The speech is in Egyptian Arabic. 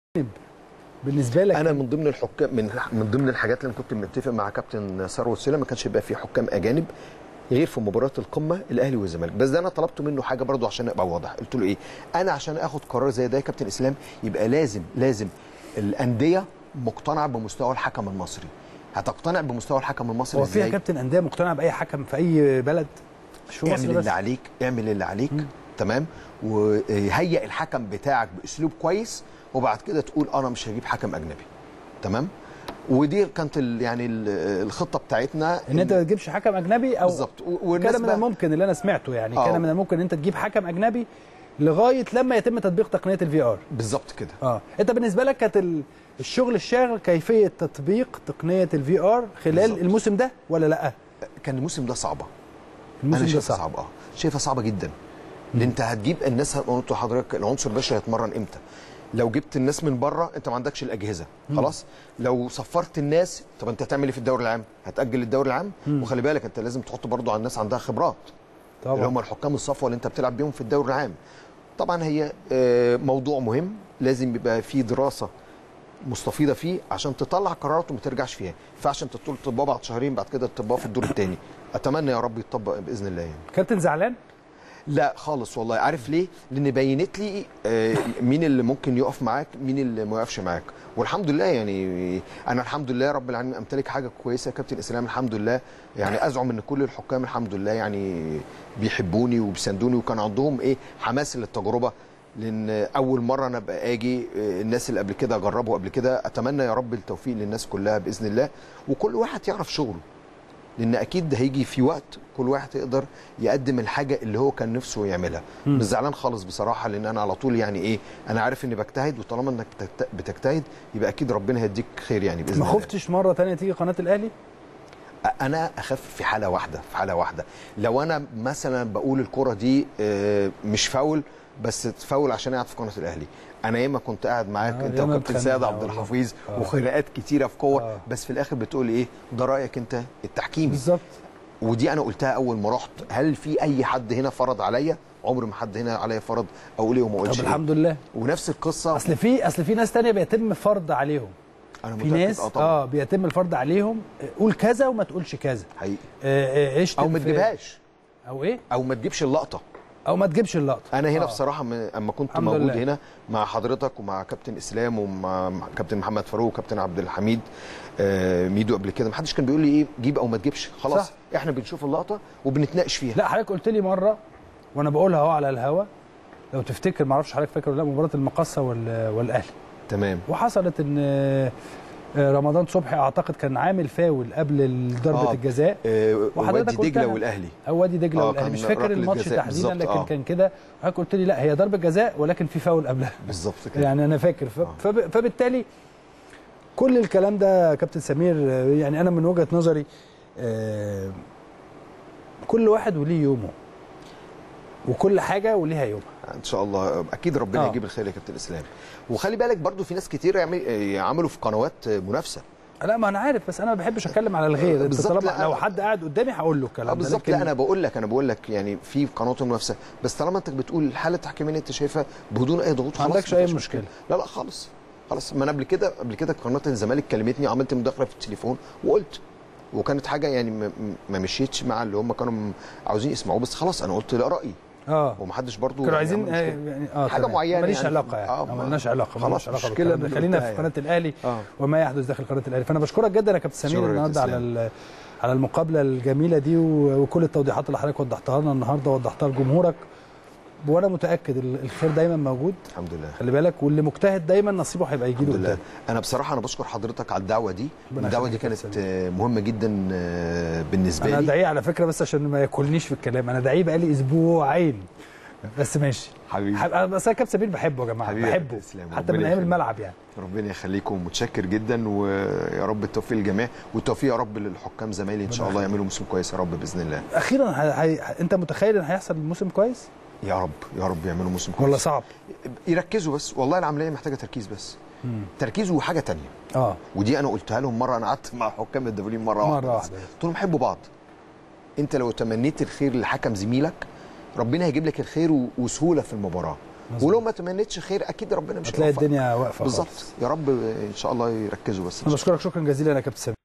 بالنسبه لك انا من ضمن الحكام من من ضمن الحاجات اللي أنا كنت متفق مع كابتن ثروت سيلا ما كانش يبقى في حكام اجانب غير في مباراه القمه الاهلي والزمالك بس ده انا طلبت منه حاجه برضو عشان ابقى واضح قلت له ايه انا عشان اخد قرار زي ده يا كابتن اسلام يبقى لازم لازم الانديه مقتنعه بمستوى الحكم المصري هتقتنع بمستوى الحكم المصري هو فيها ازاي كابتن انديه مقتنع باي حكم في اي بلد مش في مصر اعمل بس اللي عليك اعمل اللي عليك تمام وهيئ الحكم بتاعك باسلوب كويس وبعد كده تقول انا مش هجيب حكم اجنبي تمام ودي كانت ال يعني ال الخطه بتاعتنا ان انت ما تجيبش حكم اجنبي او بالظبط و- والناس كان من بقى- الممكن اللي انا سمعته يعني آه. كان من الممكن ان انت تجيب حكم اجنبي لغايه لما يتم تطبيق تقنيه الفي ار بالظبط كده اه انت بالنسبه لك كانت ال- الشغل الشاغل كيفيه تطبيق تقنيه الفي ار خلال بالظبط. الموسم ده ولا لا كان الموسم ده صعبه الموسم انا ده شايفها صعب صعبه اه شايفها صعبه جدا لان انت هتجيب الناس قلت لحضرتك العنصر البشري هيتمرن امتى لو جبت الناس من بره انت ما عندكش الاجهزه خلاص لو صفرت الناس طب انت هتعمل ايه في الدوري العام هتاجل الدوري العام وخلي بالك انت لازم تحط برضو على الناس عندها خبرات اللي هم الحكام الصفوه اللي انت بتلعب بيهم في الدوري العام طبعا هي آه، موضوع مهم لازم يبقى في دراسه مستفيضه فيه عشان تطلع قرارات وما ترجعش فيها ما ينفعش انت تقول تطبقها بعد شهرين بعد كده تطبقها في الدور الثاني اتمنى يا رب يتطبق باذن الله يعني كابتن زعلان لا خالص والله عارف ليه لان بينت لي آه، مين اللي ممكن يقف معاك مين اللي ما يقفش معاك والحمد لله يعني انا الحمد لله رب العالمين امتلك حاجه كويسه يا كابتن اسلام الحمد لله يعني ازعم ان كل الحكام الحمد لله يعني بيحبوني وبيساندوني وكان عندهم ايه حماس للتجربه لان اول مره انا ابقى اجي آه، الناس اللي قبل كده جربوا قبل كده اتمنى يا رب التوفيق للناس كلها باذن الله وكل واحد يعرف شغله لان اكيد ده هيجي في وقت كل واحد يقدر يقدم الحاجه اللي هو كان نفسه يعملها مش زعلان خالص بصراحه لان انا على طول يعني ايه انا عارف اني بجتهد وطالما انك تجت- بتجتهد يبقى اكيد ربنا هيديك خير يعني باذن ما الله خفتش مره تانية تيجي قناه الاهلي انا اخاف في حاله واحده في حاله واحده لو انا مثلا بقول الكره دي آه، مش فاول بس تفاول عشان قاعد في قناه الاهلي انا ياما كنت قاعد معاك آه، انت ياما وكابتن اتخانقنا سيد عبد والله. الحفيظ آه. وخناقات كتيره في كور آه. بس في الاخر بتقول ايه ده رايك انت التحكيمي بالظبط ودي انا قلتها اول ما رحت هل في اي حد هنا فرض عليا عمر ما حد هنا عليا فرض اقول ايه وما اقولش طب إيه. الحمد لله ونفس القصه اصل في اصل في ناس تانية بيتم فرض عليهم انا في متأكد ناس اه طبعا اه بيتم الفرض عليهم آه، قول كذا وما تقولش كذا حقيقي آه، آه، اشتم او ما في- تجيبهاش او ايه او ما تجيبش اللقطه او ما تجيبش اللقطه انا هنا آه. آه. بصراحه م- اما كنت الحمد موجود لله. هنا مع حضرتك ومع كابتن اسلام ومع مع كابتن محمد فاروق وكابتن عبد الحميد آه ميدو قبل كده ما حدش كان بيقول لي ايه جيب او ما تجيبش خلاص صح. احنا بنشوف اللقطه وبنتناقش فيها لا حضرتك قلت لي مره وانا بقولها اهو على الهوا لو تفتكر ما اعرفش حضرتك فاكر ولا لا مباراه المقصه وال- والاهلي تمام وحصلت ان آه، آه، رمضان صبحي اعتقد كان عامل فاول قبل ضربه آه. الجزاء آه وحضرتك وادي دجله قلتها. والاهلي او وادي دجله آه، والاهلي كان مش فاكر ركلة الماتش جزاء تحديدا بالظبط، لكن آه. كان كده حضرتك قلت لي لا هي ضربه جزاء ولكن في فاول قبلها بالظبط كده يعني انا فاكر ف- فب- فبالتالي كل الكلام ده كابتن سمير آه، يعني انا من وجهه نظري آه، كل واحد وليه يومه وكل حاجه وليها يومها ان شاء الله اكيد ربنا آه. يجيب الخير يا كابتن اسلام وخلي بالك برضو في ناس كتير يعمل- آه، عملوا في قنوات آه، منافسه لا ما انا عارف بس انا ما بحبش اتكلم على الغير انت بالظبط، طالما لا، لو أنا- حد قاعد قدامي هقول له الكلام اه ده، بالظبط لكن لا انا بقول لك انا بقول لك يعني في قنوات المنافسه بس طالما انت بتقول الحاله التحكيميه انت شايفها بدون اي ضغوط ما خلاص عندكش أي مفيش مشكلة. لا لا خالص خلاص ما انا قبل كده قبل كده قناه الزمالك كلمتني وعملت مداخله في التليفون وقلت وكانت حاجه يعني ما- ما مشيتش مع اللي هم كانوا م- عاوزين يسمعوه بس خلاص انا قلت لا رايي اه ومحدش برضو كانوا يعني عايزين عمل آه، مشكلة. يعني اه حاجة تمام. معينة ماليش يعني. علاقه يعني آه، آه ما- مالناش علاقه خلاص، مالناش علاقه مشكلة بالكلام ده. خلينا بنقولها في قناه الاهلي اه وما يحدث داخل قناه الاهلي فانا بشكرك جدا يا كابتن سمير شكرا يا النهارده على كابتن ال- على المقابله الجميله دي و- وكل التوضيحات اللي حضرتك وضحتها لنا النهارده وضحتها لجمهورك وانا متاكد ال- الخير دايما موجود الحمد لله خلي بالك واللي مجتهد دايما نصيبه هيبقى يجي له الحمد لله قدام انا بصراحه انا بشكر حضرتك على الدعوه دي ربنا الدعوه دي يخليك يا كانت سيدي. آه، مهمه جدا آه، بالنسبه انا لي ادعيه على فكره بس عشان ما ياكلنيش في الكلام انا ادعيه بقالي اسبوعين بس ماشي حبيبي حب- بس انا كابتن سمير بحبه يا جماعه حبيبي يا بحبه كابتن إسلام، حتى من ربنا ايام يخليك. الملعب يعني ربنا يخليكم متشكر جدا ويا رب التوفيق للجميع والتوفيق يا رب للحكام زمايلي ان شاء الله يعملوا موسم كويس يا رب باذن الله اخيرا ه... ه... انت متخيل ان هيحصل موسم كويس يا رب يا رب يعملوا موسم كويس ولا صعب يركزوا بس والله العمليه محتاجه تركيز بس تركيز وحاجه تانية اه ودي انا قلتها لهم مره انا قعدت مع حكام الدوليين مره واحده مرة بس. واحدة. قلت لهم حبوا بعض انت لو تمنيت الخير لحكم زميلك ربنا هيجيب لك الخير و- وسهوله في المباراه مظبوط. ولو ما تمنيتش خير اكيد ربنا مش هتلاقي هيوفقك. الدنيا واقفه بالظبط خالص. يا رب ان شاء الله يركزوا بس إن انا شاء الله. بشكرك شكرا جزيلا يا كابتن سمير